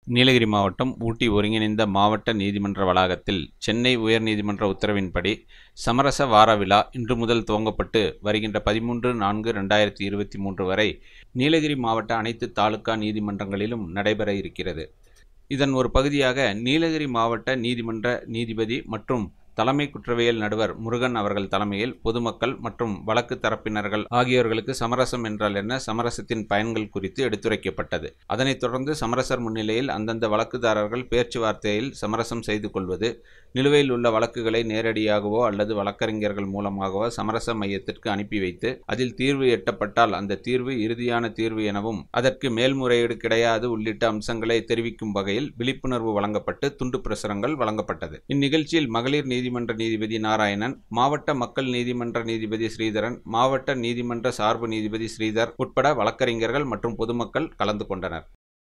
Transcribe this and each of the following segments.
நீலகிரி மாவட்டம் ஊட்டி ஒருங்கிணைந்த மாவட்ட நீதிமன்ற வளாகத்தில் சென்னை உயர்நீதிமன்ற உத்தரவின்படி சமரச வார விழா இன்று முதல் துவங்கப்பட்டு வருகின்ற பதிமூன்று நான்கு ரெண்டாயிரத்தி இருபத்தி மூன்று வரை நீலகிரி மாவட்ட அனைத்து தாலுகா நீதிமன்றங்களிலும் நடைபெற இருக்கிறது இதன் ஒரு பகுதியாக நீலகிரி மாவட்ட நீதிமன்ற நீதிபதி மற்றும் தலைமை குற்றவியல் நடுவர் முருகன் அவர்கள் தலைமையில் பொதுமக்கள் மற்றும் வழக்கு தரப்பினர்கள் ஆகியோர்களுக்கு சமரசம் என்றால் என்ன சமரசத்தின் பயன்கள் குறித்து எடுத்துரைக்கப்பட்டது அதனைத் தொடர்ந்து சமரசர் முன்னிலையில் அந்தந்த வழக்குதாரர்கள் பேச்சுவார்த்தையில் சமரசம் செய்து கொள்வது நிலுவையில் உள்ள வழக்குகளை நேரடியாகவோ அல்லது வழக்கறிஞர்கள் மூலமாகவோ சமரச மையத்திற்கு அனுப்பி வைத்து அதில் தீர்வு எட்டப்பட்டால் அந்த தீர்வு இறுதியான தீர்வு எனவும் அதற்கு மேல்முறையீடு கிடையாது உள்ளிட்ட அம்சங்களை தெரிவிக்கும் வகையில் விழிப்புணர்வு வழங்கப்பட்டு துண்டு பிரசுரங்கள் வழங்கப்பட்டது இந்நிகழ்ச்சியில் மகளிர் நீதிமன்ற நீதிபதி நாராயணன் மாவட்ட மக்கள் நீதிமன்ற நீதிபதி ஸ்ரீதரன் மாவட்ட நீதிமன்ற சார்பு நீதிபதி ஸ்ரீதர் உட்பட வழக்கறிஞர்கள் மற்றும் பொதுமக்கள் கலந்து கொண்டனர்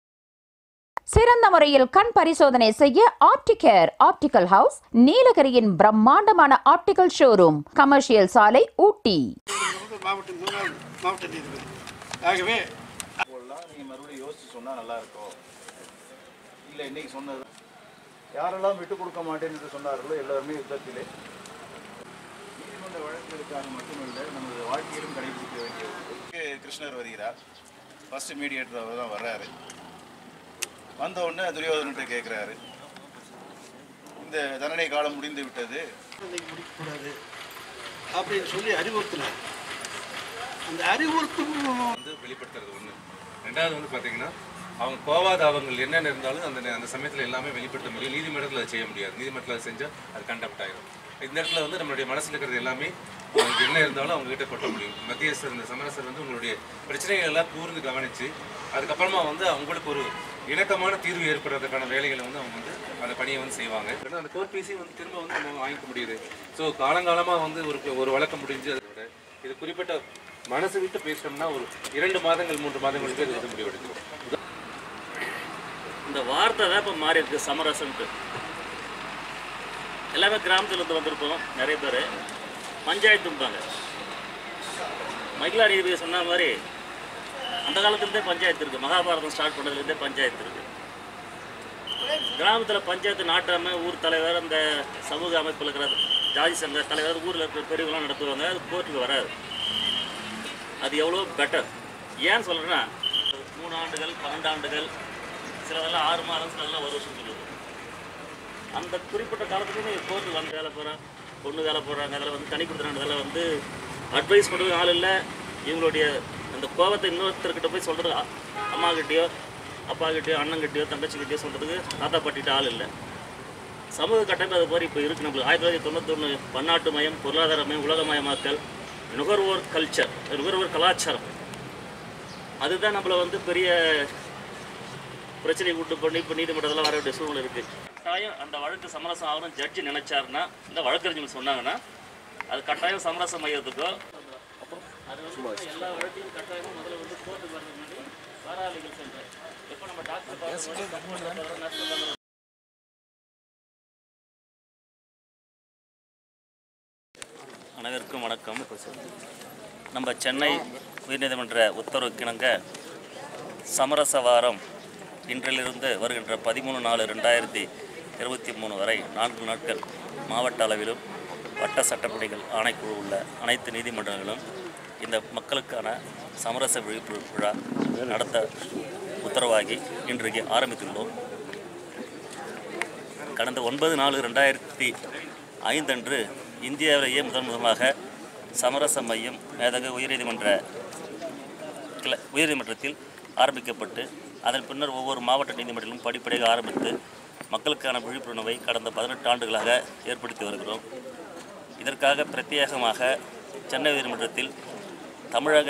சிறந்த முறையில் கண் பரிசோதனை செய்ய ஆப்டிகேர் ஆப்டிகல் ஹவுஸ் நீலகிரியின் பிரம்மாண்டமான ஆப்டிகல் ஷோரூம் கமர்ஷியல் சாலை ஊட்டி மாவட்ட முன்னாள் மாவட்ட நீதிபதி ஆகவே போடலாம் நீங்கள் மறுபடியும் யோசிச்சு சொன்னால் நல்லா இருக்கும் இல்லை இன்னைக்கு சொன்னது யாரெல்லாம் விட்டு கொடுக்க மாட்டேன் என்று சொன்னார்களோ எல்லாருமே யுத்தத்திலே நீதிமன்ற வழக்குகளுக்காக மட்டுமில்லை நமது வாழ்க்கையிலும் கடைபிடிக்க வேண்டிய ஒன்று. கிருஷ்ணர் வருகிறார் ஃபர்ஸ்ட் மீடியேட்டர் அவர் தான் வர்றாரு வந்த உடனே துரியோதனத்தை கேட்குறாரு இந்த தண்டனை காலம் முடிந்து விட்டது இன்னைக்கு முடிக்கக்கூடாது அப்படின்னு சொல்லி அறிவுறுத்தினார் அந்த அறிவுறுத்தும் வந்து வெளிப்படுத்துறது ஒன்று ரெண்டாவது வந்து பார்த்தீங்கன்னா அவங்க கோவாதாபங்கள் என்னென்ன இருந்தாலும் அந்த அந்த சமயத்தில் எல்லாமே வெளிப்படுத்த முடியும் நீதிமன்றத்தில் அதை செய்ய முடியாது நீதிமன்றத்தில் அதை செஞ்சால் அது கண்டப்ட் ஆகிடும் இந்த இடத்துல வந்து நம்மளுடைய மனசில் இருக்கிறது எல்லாமே அவங்களுக்கு என்ன இருந்தாலும் அவங்க கிட்ட கொட்ட முடியும் மத்தியஸ்தர் இந்த சமரசர் வந்து உங்களுடைய பிரச்சனைகள் எல்லாம் கூர்ந்து கவனித்து அதுக்கப்புறமா வந்து அவங்களுக்கு ஒரு இணக்கமான தீர்வு ஏற்படுறதுக்கான வேலைகளை வந்து அவங்க வந்து அந்த பணியை வந்து செய்வாங்க ஏன்னா அந்த கோர்ட் பீஸையும் வந்து திரும்ப வந்து நம்ம வாங்கிக்க முடியுது ஸோ காலங்காலமாக வந்து ஒரு ஒரு வழக்கம் முடிஞ்சு அதை விட இது குறிப்பிட்ட மனசு விட்டு பேசினோம்னா ஒரு இரண்டு மாதங்கள் மூன்று மாதங்களுக்கு இது வந்து முடிவெடுக்கும் இந்த வார்த்தை தான் இப்போ மாறி இருக்கு சமரசம்ட்டு எல்லாமே கிராமத்துல இருந்து வந்திருப்போம் நிறைய பேர் பஞ்சாயத்தும்பாங்க மகிழா நீதிபதி சொன்ன மாதிரி அந்த காலத்துலேருந்தே பஞ்சாயத்து இருக்குது மகாபாரதம் ஸ்டார்ட் பண்ணதுலேருந்தே பஞ்சாயத்து இருக்குது கிராமத்தில் பஞ்சாயத்து நாட்டாமை ஊர் தலைவர் அந்த சமூக அமைப்பில் இருக்கிற ஜாதி சங்க தலைவர் ஊரில் இருக்கிற பெரியவங்களாம் நடத்துவாங்க அது கோர்ட்டுக்கு வராது அது எவ்வளோ பெட்டர் ஏன் சொல்கிறேன்னா மூணு ஆண்டுகள் பன்னெண்டு ஆண்டுகள் சிலதெல்லாம் ஆறு மாதம் சிலதெல்லாம் ஒரு வருஷம் சொல்லுது அந்த குறிப்பிட்ட காலத்துலேயுமே கோர்ட்டு வந்து வேலை போகிறேன் பொண்ணு வேலை போடுறாங்க அதில் வந்து தனி கொடுத்துறாங்க அதில் வந்து அட்வைஸ் பண்ணுறது ஆள் இல்லை இவங்களுடைய அந்த கோபத்தை இன்னொருத்தர்கிட்ட போய் சொல்கிறது அம்மா கிட்டேயோ அப்பா கிட்டேயோ அண்ணங்கிட்டேயோ தங்கச்சிக்கிட்டேயோ சொல்கிறதுக்கு தாத்தா பாட்டிகிட்ட ஆள் இல்லை சமூக கட்டமைப்பு அது மாதிரி இப்போ இருக்குது நம்மளுக்கு ஆயிரத்தி தொள்ளாயிரத்தி தொண்ணூத்தொன்று பன்னாட்டு மயம் பொருளாதார மயம் உலகமயமாக்கல் நுகர்வோர் கல்ச்சர் நுகர்வோர் கலாச்சாரம் அதுதான் நம்மளை வந்து பெரிய பிரச்சனை கூட்டு பண்ணி இப்போ நீதிமன்றத்தில் வர வேண்டிய சூழ்நிலை இருக்குது கட்டாயம் அந்த வழக்கு சமரசம் ஆகணும் ஜட்ஜி நினைச்சாருன்னா இந்த வழக்கறிஞர்கள் சொன்னாங்கன்னா அது கட்டாயம் சமரசம் மையத்துக்கோ அது வந்து எல்லா வழக்கையும் கட்டாயமும் முதல்ல வந்து கோர்ட்டுக்கு வரதுக்கு முன்னாடி பாராளிகள் சென்டர் எப்போ நம்ம டாக்டர் பார்க்கும்போது அனைவருக்கும் வணக்கம் நம்ம சென்னை உயர்நீதிமன்ற உத்தரவுக்கிணங்க சமரச வாரம் இன்றிலிருந்து வருகின்ற பதிமூணு நாலு ரெண்டாயிரத்தி இருபத்தி மூணு வரை நான்கு நாட்கள் மாவட்ட அளவிலும் வட்ட சட்டப்படிகள் ஆணைக்குழு உள்ள அனைத்து நீதிமன்றங்களும் இந்த மக்களுக்கான சமரச விழிப்புணர்வு விழா நடத்த உத்தரவாகி இன்றைக்கு ஆரம்பித்துள்ளோம் கடந்த ஒன்பது நாலு ரெண்டாயிரத்தி ஐந்தன்று இந்தியாவிலேயே முதன் முதலாக சமரச மையம் மேதக உயர்நீதிமன்ற கிள உயர்நீதிமன்றத்தில் ஆரம்பிக்கப்பட்டு அதன் பின்னர் ஒவ்வொரு மாவட்ட நீதிமன்றத்திலும் படிப்படியாக ஆரம்பித்து மக்களுக்கான விழிப்புணர்வை கடந்த பதினெட்டு ஆண்டுகளாக ஏற்படுத்தி வருகிறோம் இதற்காக பிரத்யேகமாக சென்னை உயர்நீதிமன்றத்தில் தமிழக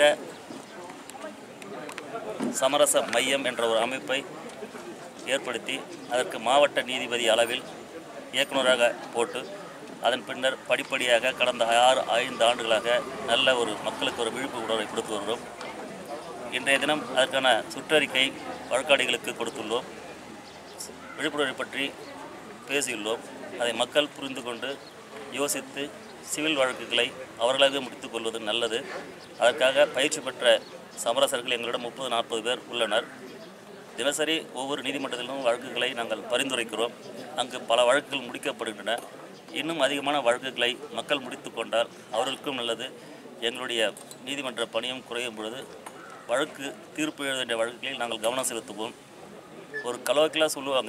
சமரச மையம் என்ற ஒரு அமைப்பை ஏற்படுத்தி அதற்கு மாவட்ட நீதிபதி அளவில் இயக்குநராக போட்டு அதன் பின்னர் படிப்படியாக கடந்த ஆறு ஐந்து ஆண்டுகளாக நல்ல ஒரு மக்களுக்கு ஒரு விழிப்பு உணர்வை கொடுத்து வருகிறோம் இன்றைய தினம் அதற்கான சுற்றறிக்கை வழக்காடிகளுக்கு கொடுத்துள்ளோம் விழிப்புணர்வை பற்றி பேசியுள்ளோம் அதை மக்கள் புரிந்து கொண்டு யோசித்து சிவில் வழக்குகளை அவர்களாக முடித்துக் கொள்வது நல்லது அதற்காக பயிற்சி பெற்ற சமரசர்கள் எங்களிடம் முப்பது நாற்பது பேர் உள்ளனர் தினசரி ஒவ்வொரு நீதிமன்றத்திலும் வழக்குகளை நாங்கள் பரிந்துரைக்கிறோம் அங்கு பல வழக்குகள் முடிக்கப்படுகின்றன இன்னும் அதிகமான வழக்குகளை மக்கள் முடித்து கொண்டால் அவர்களுக்கும் நல்லது எங்களுடைய நீதிமன்ற பணியும் குறையும் பொழுது வழக்கு தீர்ப்பு எழுத வேண்டிய வழக்குகளில் நாங்கள் கவனம் செலுத்துவோம் ஒரு கலோக்கிலாக சொல்லுவாங்க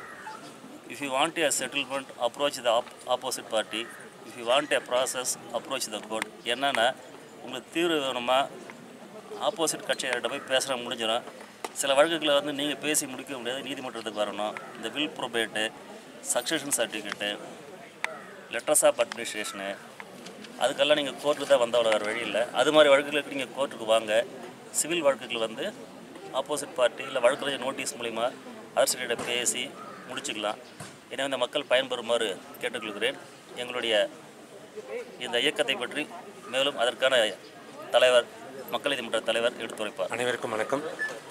if you want a settlement approach the ஆப் opposite party if you want a process approach the court என்னென்னா உங்களுக்கு தீர்வு வேணுமா ஆப்போசிட் கட்சியார்கிட்ட போய் பேசுகிற முடிஞ்சிடும் சில வழக்குகளை வந்து நீங்கள் பேசி முடிக்க முடியாது நீதிமன்றத்துக்கு வரணும் இந்த will probate succession certificate letters of administration அதுக்கெல்லாம் நீங்கள் கோர்ட்டுக்கு தான் வந்தால் வேறு வழி இல்லை அது மாதிரி வழக்குகளுக்கு நீங்கள் கோர்ட்டுக்கு வாங்க சிவில் வழக்குகள் வந்து ஆப்போசிட் பார்ட்டி இல்லை வழக்கறிஞர் நோட்டீஸ் மூலிமா அரசியலிட பேசி முடிச்சுக்கலாம் எனவே இந்த மக்கள் பயன்பெறுமாறு கேட்டுக்கொள்கிறேன் எங்களுடைய இந்த இயக்கத்தை பற்றி மேலும் அதற்கான தலைவர் மக்கள் நீதிமன்ற தலைவர் எடுத்துரைப்பார் அனைவருக்கும் வணக்கம்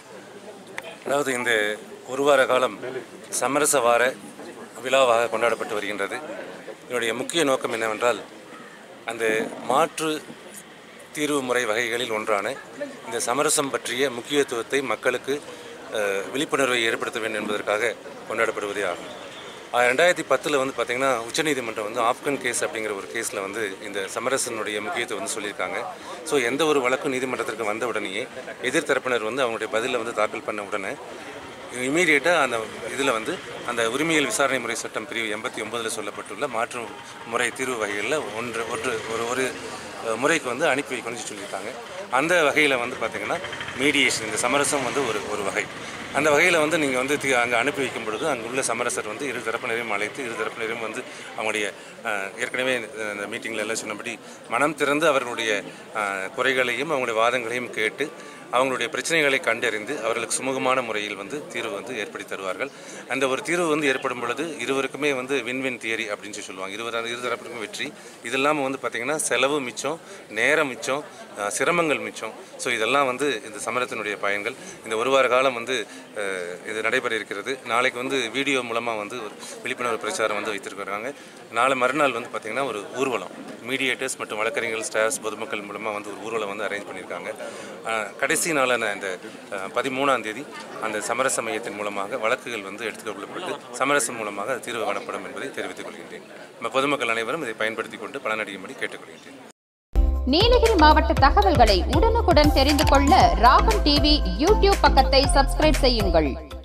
அதாவது இந்த ஒரு வார காலம் சமரச வார விழாவாக கொண்டாடப்பட்டு வருகின்றது இதனுடைய முக்கிய நோக்கம் என்னவென்றால் அந்த மாற்று தீர்வு முறை வகைகளில் ஒன்றான இந்த சமரசம் பற்றிய முக்கியத்துவத்தை மக்களுக்கு அஹ், விழிப்புணர்வை ஏற்படுத்த வேண்டும் என்பதற்காக கொண்டாடப்படுவதே ஆகும் ஆஹ், ரெண்டாயிரத்தி பத்தில் வந்து பார்த்திங்கன்னா உச்சநீதிமன்றம் வந்து ஆப்கன் கேஸ் அப்படிங்கிற ஒரு கேஸில் வந்து இந்த சமரசனுடைய முக்கியத்துவம் வந்து சொல்லியிருக்காங்க ஸோ எந்த ஒரு வழக்கும் நீதிமன்றத்திற்கு வந்த உடனேயே எதிர்த்தரப்பினர் வந்து அவங்களுடைய பதிலை வந்து தாக்கல் பண்ண உடனே இமீடியட்டாக அந்த இதில் வந்து அந்த உரிமையியல் விசாரணை முறை சட்டம் பிரிவு எண்பத்தி ஒன்பதில் சொல்லப்பட்டுள்ள மாற்று முறை தீர்வு வகைகளில் ஒன்று ஒன்று ஒரு ஒரு அஹ், முறைக்கு வந்து அனுப்பி வைக்கணும்னு சொல்லியிருக்காங்க அந்த வகையில் வந்து பார்த்திங்கன்னா மீடியேஷன் இந்த சமரசம் வந்து ஒரு ஒரு வகை அந்த வகையில் வந்து நீங்கள் வந்து தி- அங்கே அனுப்பி வைக்கும் பொழுது அங்கே உள்ள சமரசர் வந்து இரு தரப்பினரையும் அழைத்து இரு தரப்பினரையும் வந்து அவங்களுடைய அஹ், ஏற்கனவே இந்த மீட்டிங்கில் எல்லாம் சொன்னபடி மனம் திறந்து அவர்களுடைய அஹ், குறைகளையும் அவங்களுடைய வாதங்களையும் கேட்டு அவங்களுடைய பிரச்சனைகளை கண்டறிந்து அவர்களுக்கு சுமூகமான முறையில் வந்து தீர்வு வந்து ஏற்படுத்தி தருவார்கள் அந்த ஒரு தீர்வு வந்து ஏற்படும் பொழுது இருவருக்குமே வந்து வின் வின் தியரி அப்படின்னு சொல்லி சொல்லுவாங்க இருவர் இருதரப்பிற்கும் வெற்றி இது இல்லாமல் வந்து பார்த்திங்கன்னா செலவு மிச்சம் நேரம் மிச்சம் அஹ், சிரமங்கள் மிச்சம் ஸோ இதெல்லாம் வந்து இந்த சமரத்தினுடைய பயன்கள் இந்த ஒரு வார காலம் வந்து அஹ், இது நடைபெற இருக்கிறது நாளைக்கு வந்து வீடியோ மூலமாக வந்து ஒரு விழிப்புணர்வு பிரச்சாரம் வந்து வைத்திருக்கிறாங்க நாளை மறுநாள் வந்து பார்த்திங்கன்னா ஒரு ஊர்வலம் மீடியேட்டர்ஸ் மற்றும் வழக்கறிஞர்கள் ஸ்டாஃப்ஸ் பொதுமக்கள் மூலமாக வந்து ஒரு ஊர்வலம் வந்து அரேஞ்ச் பண்ணியிருக்காங்க அஹ், கடைசி நாளான இந்த அஹ், பதிமூணாம் தேதி அந்த சமரச மையத்தின் மூலமாக வழக்குகள் வந்து எடுத்துக் கொள்ளப்பட்டு சமரசம் மூலமாக அது தீர்வு காணப்படும் என்பதை தெரிவித்துக் கொள்கின்றேன் நம்ம பொதுமக்கள் அனைவரும் இதை பயன்படுத்திக் கொண்டு பலனடையும்படி கேட்டுக்கொள்கின்றேன் நீலகிரி மாவட்ட தகவல்களை உடனுக்குடன் தெரிந்து கொள்ள ராகம் டிவி யூடியூப் பக்கத்தை சப்ஸ்கிரைப் செய்யுங்கள்